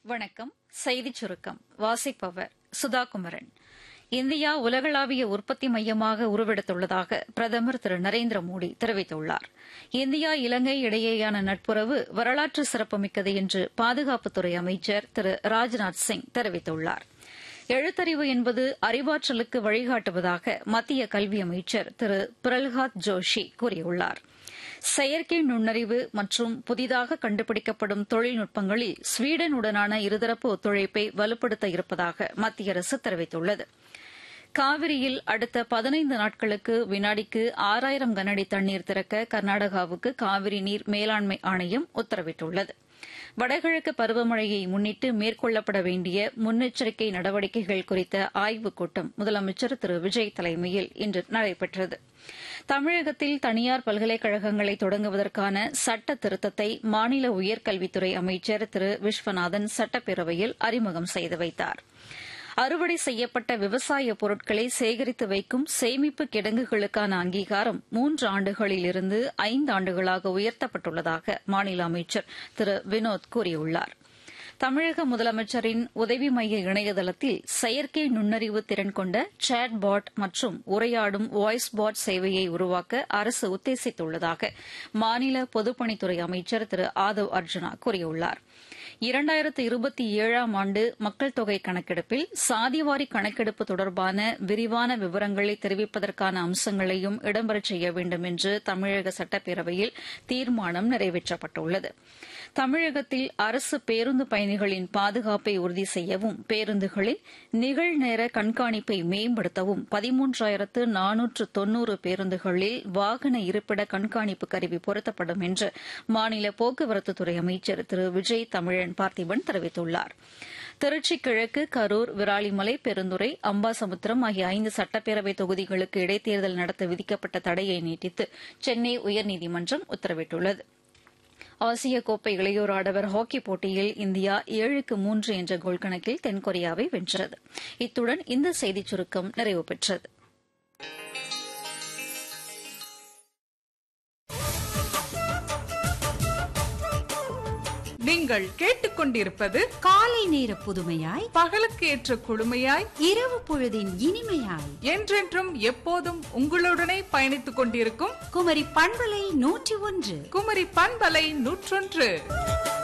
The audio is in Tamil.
வணக்கம் செய்திச் சுருக்கம் வாசிப்பவர் சுதா குமரன் இந்தியா உலகளாவிய உற்பத்தி மையமாக உருவெடுத்துள்ளதாக பிரதமர் திரு நரேந்திர மோடி தெரிவித்துள்ளார் இந்தியா இலங்கை இடையேயான நட்புறவு வரலாற்று சிறப்புமிக்கது என்று பாதுகாப்புத்துறை அமைச்சர் திரு ராஜ்நாத் சிங் தெரிவித்துள்ளார் எழுத்தறிவு என்பது அறிவாற்றலுக்கு வழிகாட்டுவதாக மத்திய கல்வி அமைச்சர் திரு பிரல்ஹாத் ஜோஷி கூறியுள்ளாா் செயற்கை நுண்ணறிவு மற்றும் புதிதாக கண்டுபிடிக்கப்படும் தொழில்நுட்பங்களில் ஸ்வீடனுடனான இருதரப்பு ஒத்துழைப்பை வலுப்படுத்த இருப்பதாக மத்திய அரசு தெரிவித்துள்ளது காவிரியில் அடுத்த பதினைந்து நாட்களுக்கு வினாடிக்கு ஆறாயிரம் கனஅடி தண்ணீர் திறக்க கர்நாடகாவுக்கு காவிரி நீர் மேலாண்மை ஆணையம் உத்தரவிட்டுள்ளது வடகிழக்கு பருவமழையை முன்னிட்டு மேற்கொள்ளப்பட வேண்டிய முன்னெச்சரிக்கை நடவடிக்கைகள் குறித்த ஆய்வுக் கூட்டம் முதலமைச்சர் திரு விஜய் தலைமையில் இன்று நடைபெற்றது தமிழகத்தில் தனியார் பல்கலைக்கழகங்களை தொடங்குவதற்கான சட்ட திருத்தத்தை மாநில உயர்கல்வித்துறை அமைச்சர் திரு விஸ்வநாதன் சட்டப்பேரவையில் அறிமுகம் செய்து வைத்தாா் அறுவடை செய்யப்பட்ட விவசாய பொருட்களை சேகரித்து வைக்கும் சேமிப்பு கிடங்குகளுக்கான அங்கீகாரம் மூன்று ஆண்டுகளிலிருந்து ஐந்து ஆண்டுகளாக உயர்த்தப்பட்டுள்ளதாக மாநில அமைச்சர் திரு வினோத் கூறியுள்ளார் தமிழக முதலமைச்சரின் உதவி மைய இணையதளத்தில் செயற்கை நுண்ணறிவு திறன் கொண்ட சேட் பாட் மற்றும் உரையாடும் வாய்ஸ் பாட் சேவையை உருவாக்க அரசு உத்தேசித்துள்ளதாக மாநில பொதுப்பணித்துறை அமைச்சர் திரு ஆதவ் அர்ஜுனா கூறியுள்ளாா் இரண்டாயிரத்து இருபத்தி ஏழாம் ஆண்டு மக்கள் தொகை கணக்கெடுப்பில் சாதிவாரி கணக்கெடுப்பு தொடர்பான விரிவான விவரங்களை தெரிவிப்பதற்கான அம்சங்களையும் இடம்பெறச் செய்ய வேண்டும் என்று தமிழக சட்டப்பேரவையில் தீர்மானம் நிறைவேற்றப்பட்டுள்ளது தமிழகத்தில் அரசு பேருந்து பயணிகளின் பாதுகாப்பை உறுதி செய்யவும் பேருந்துகளில் நிகழ்நேர கண்காணிப்பை மேம்படுத்தவும் பதிமூன்றாயிரத்து நானூற்று தொன்னூறு பேருந்துகளில் வாகன இருப்பிட கண்காணிப்பு கருவி பொருத்தப்படும் என்று மாநில போக்குவரத்துத்துறை அமைச்சர் திரு விஜய் தமிழன் பார்த்திபன் தெரிவித்துள்ளார் திருச்சி கிழக்கு கரூர் விராலிமலை பெருந்துறை அம்பாசமுத்திரம் ஆகிய ஐந்து சட்டப்பேரவை தொகுதிகளுக்கு இடைத்தேர்தல் நடத்த விதிக்கப்பட்ட தடையை நீட்டித்து சென்னை உயர்நீதிமன்றம் உத்தரவிட்டுள்ளது ஆசிய கோப்பை இளையோர் ஆடவர் ஹாக்கி போட்டியில் இந்தியா ஏழுக்கு மூன்று என்ற கோல் கணக்கில் தென்கொரியாவை வென்றது இத்துடன் இந்த செய்திச் சுருக்கம் நிறைவு பெற்றது நீங்கள் கேட்டுக்கொண்டிருப்பது காலை நேர புதுமையாய் பகலுக்கு ஏற்ற குழுமையாய் இரவு பொழுதின் இனிமையாய் என்றென்றும் எப்போதும் உங்களுடனே பயணித்துக் கொண்டிருக்கும் குமரி பண்பலை நூற்றி ஒன்று குமரி பண்பலை நூற்றொன்று